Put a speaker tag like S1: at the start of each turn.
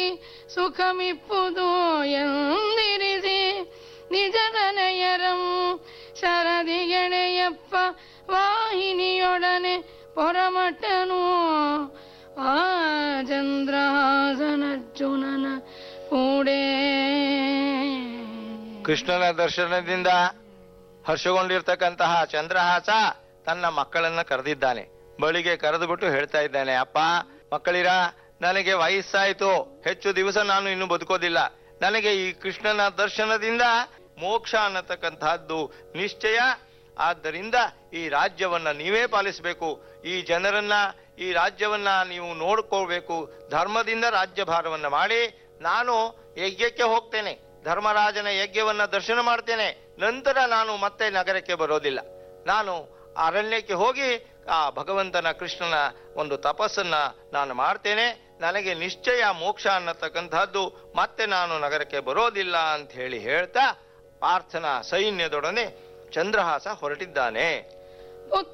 S1: ಸುಖಮಿಪ್ಪುದು ಎಂದಿರಿಸಿ ನಿಜದನೆಯರಂ ಶರದಿಗೆಳೆಯಪ್ಪ ವಾಹಿನಿಯೊಡನೆ ಪೊರಮಟ್ಟನು ಆ ಚಂದ್ರಹಾಸನರ್ಜುನನ ಕೂಡೇ
S2: ಕೃಷ್ಣನ ದರ್ಶನದಿಂದ ಹರ್ಷಗೊಂಡಿರ್ತಕ್ಕಂತಹ ಚಂದ್ರಹಾಸ ತನ್ನ ಮಕ್ಕಳನ್ನ ಕರೆದಿದ್ದಾನೆ ಬಳಿಗೆ ಕರೆದುಬಿಟ್ಟು ಹೇಳ್ತಾ ಇದ್ದಾನೆ ಅಪ್ಪ ಮಕ್ಕಳಿರ ನನಗೆ ವಯಸ್ಸಾಯ್ತು ಹೆಚ್ಚು ದಿವಸ ನಾನು ಇನ್ನು ಬದುಕೋದಿಲ್ಲ ನನಗೆ ಈ ಕೃಷ್ಣನ ದರ್ಶನದಿಂದ ಮೋಕ್ಷ ಅನ್ನತಕ್ಕಂತಹದ್ದು ನಿಶ್ಚಯ ಆದ್ದರಿಂದ ಈ ರಾಜ್ಯವನ್ನ ನೀವೇ ಪಾಲಿಸಬೇಕು ಈ ಜನರನ್ನ ಈ ರಾಜ್ಯವನ್ನ ನೀವು ನೋಡ್ಕೊಳ್ಬೇಕು ಧರ್ಮದಿಂದ ರಾಜ್ಯಭಾರವನ್ನ ಮಾಡಿ ನಾನು ಯಜ್ಞಕ್ಕೆ ಹೋಗ್ತೇನೆ ಧರ್ಮರಾಜನ ಯಜ್ಞವನ್ನ ದರ್ಶನ ಮಾಡ್ತೇನೆ ನಂತರ ನಾನು ಮತ್ತೆ ನಗರಕ್ಕೆ ಬರೋದಿಲ್ಲ ನಾನು ಅರಣ್ಯಕ್ಕೆ ಹೋಗಿ ಆ ಭಗವಂತನ ಕೃಷ್ಣನ ಒಂದು ತಪಸ್ಸನ್ನ ನಾನು ಮಾಡ್ತೇನೆ ನನಗೆ ನಿಶ್ಚಯ ಮೋಕ್ಷ ಅನ್ನತಕ್ಕಂಥದ್ದು ಮತ್ತೆ ನಾನು ನಗರಕ್ಕೆ ಬರೋದಿಲ್ಲ ಅಂತ ಹೇಳಿ ಹೇಳ್ತಾ ಪಾರ್ಥನ ಸೈನ್ಯದೊಡನೆ ಚಂದ್ರಹಾಸ ಹೊರಟಿದ್ದಾನೆ